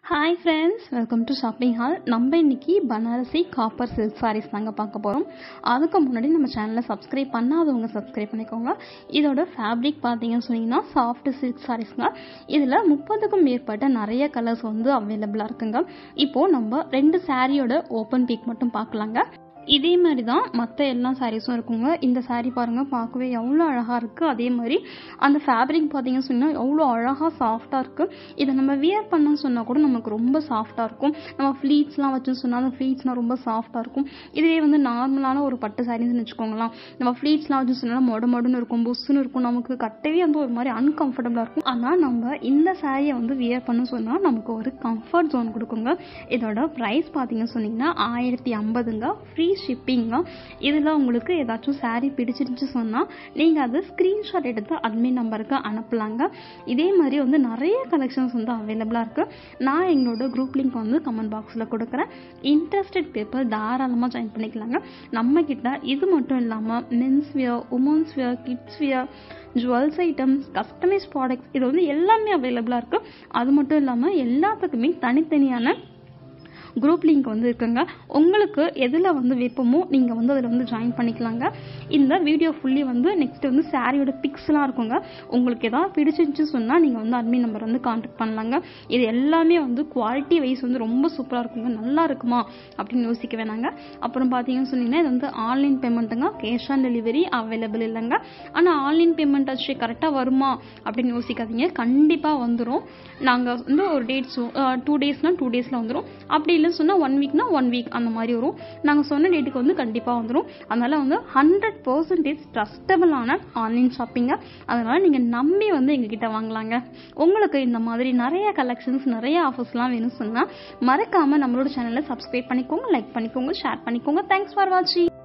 hi friends welcome to shopping hall நம்ம இன்னைக்கு Banarasi copper silk saris தாங்க பார்க்க போகிறோம் அதுக்கு முன்னாடி நம்ம சேனலை சப்ஸ்கிரைப் பண்ணாதவங்க சப்ஸ்கிரைப் பண்ணிக்கோங்க இதோட ஃபேப்ரிக் பார்த்தீங்கன்னு சொன்னீங்கன்னா சாஃப்ட் சில்க் சாரீஸ்ங்க இதில் முப்பதுக்கும் மேற்பட்ட நிறைய கலர்ஸ் வந்து அவைலபிளாக இருக்குங்க இப்போது நம்ம ரெண்டு சாரியோட ஓப்பன் பீக் மட்டும் பார்க்கலாங்க இதே மாதிரி தான் மற்ற எல்லா சாரீஸும் இருக்குங்க இந்த saree பாருங்கள் பார்க்கவே எவ்வளோ அழகாக இருக்குது அதே மாதிரி அந்த ஃபேப்ரிக் பார்த்தீங்கன்னு சொன்னால் எவ்வளோ அழகாக சாஃப்டாக இருக்குது இதை நம்ம வியர் பண்ணோம்னு சொன்னால் கூட நமக்கு ரொம்ப சாஃப்டாக இருக்கும் நம்ம ஃப்ளீட்ஸ்லாம் வச்சுன்னு சொன்னால் அந்த ஃப்ளீட்ஸ்லாம் ரொம்ப சாஃப்டாக இருக்கும் இதுவே வந்து நார்மலான ஒரு பட்டு சாரீஸ்னு வச்சுக்கோங்களேன் நம்ம ஃப்ளீட்ஸ்லாம் வச்சு சொன்னால் மொட மொடன்னு இருக்கும் புஷ்ஷுன்னு இருக்கும் நமக்கு கட்டவே வந்து ஒரு மாதிரி அன்கம்ஃபர்டபுளாக இருக்கும் ஆனால் நம்ம இந்த சாரியை வந்து வியர் பண்ண சொன்னால் நமக்கு ஒரு கம்ஃபர்ட் ஜோன் கொடுக்குங்க இதோட ப்ரைஸ் பார்த்தீங்கன்னு சொன்னீங்கன்னா ஆயிரத்தி ஐம்பதுங்க ஃப்ரீ ஷிப்பிங்க இதில் உங்களுக்கு ஏதாச்சும் saree பிடிச்சிருந்துச்சு சொன்னால் நீங்கள் அதை ஸ்க்ரீன்ஷாட் எடுத்து அட்மின் நம்பருக்கு அனுப்பலாங்க இதே மாதிரி வந்து நிறைய கலெக்ஷன்ஸ் வந்து அவைலபிளாக இருக்குது நான் எங்களோட குரூப் லிங்க் வந்து கமெண்ட் பாக்ஸில் கொடுக்குறேன் இன்ட்ரெஸ்டட் பேப்பர் தாராளமாக ஜாயின் பண்ணிக்கலாங்க நம்ம கிட்ட இது மட்டும் இல்லாமல் men's wear women's wear kids wear jewels items customise products இது வந்து எல்லாமே அவைலபிளாக இருக்குது அது மட்டும் இல்லாமல் எல்லாத்துக்குமே தனித்தனியான குரூப் லிங்க் வந்து இருக்குங்க உங்களுக்கு எதில் வந்து விருப்பமோ நீங்கள் வந்து அதில் வந்து ஜாயின் பண்ணிக்கலாங்க இந்த வீடியோ ஃபுல்லி வந்து நெக்ஸ்ட் வந்து சாரியோட பிக்ஸ்லாம் இருக்குங்க உங்களுக்கு எதாவது பிடிச்சிருந்துச்சு சொன்னால் நீங்கள் வந்து அட்மின் நம்பர் வந்து காண்டாக்ட் பண்ணலாங்க இது எல்லாமே வந்து குவாலிட்டி வைஸ் வந்து ரொம்ப சூப்பராக இருக்குங்க நல்லா இருக்குமா அப்படின்னு யோசிக்க வேணாங்க அப்புறம் பார்த்தீங்கன்னு சொன்னீங்கன்னா இது வந்து ஆன்லைன் பேமெண்ட்டுங்க கேஷ் ஆன் டெலிவரி அவைலபிள் இல்லைங்க ஆனால் ஆன்லைன் பேமெண்ட் ஆச்சு கரெக்டாக வருமா அப்படின்னு யோசிக்காதீங்க கண்டிப்பாக வந்துடும் நாங்கள் வந்து ஒரு டேட்ஸ் டூ டேஸ்னால் டூ டேஸில் வந்துடும் அப்படி இல்லைன்னு சொன்னால் ஒன் வீக்னா ஒன் வீக் அந்த மாதிரி வரும் நாங்கள் சொன்ன டேட்டுக்கு வந்து கண்டிப்பாக வந்துடும் அதனால் வந்து ஹண்ட்ரட் பர்சன்டேஜ் ட்ரஸ்டபிளான ஆன்லைன் ஷாப்பிங்க அதனால் நீங்கள் நம்பி வந்து எங்ககிட்ட வாங்கலாங்க உங்களுக்கு இந்த மாதிரி நிறைய கலெக்ஷன்ஸ் நிறைய ஆஃபர்ஸ்லாம் வேணும்னு சொன்னால் மறக்காமல் நம்மளோட சேனலை சப்ஸ்கிரைப் பண்ணிக்கோங்க லைக் பண்ணிக்கோங்க ஷேர் பண்ணிக்கோங்க தேங்க்ஸ் ஃபார் வாட்சிங்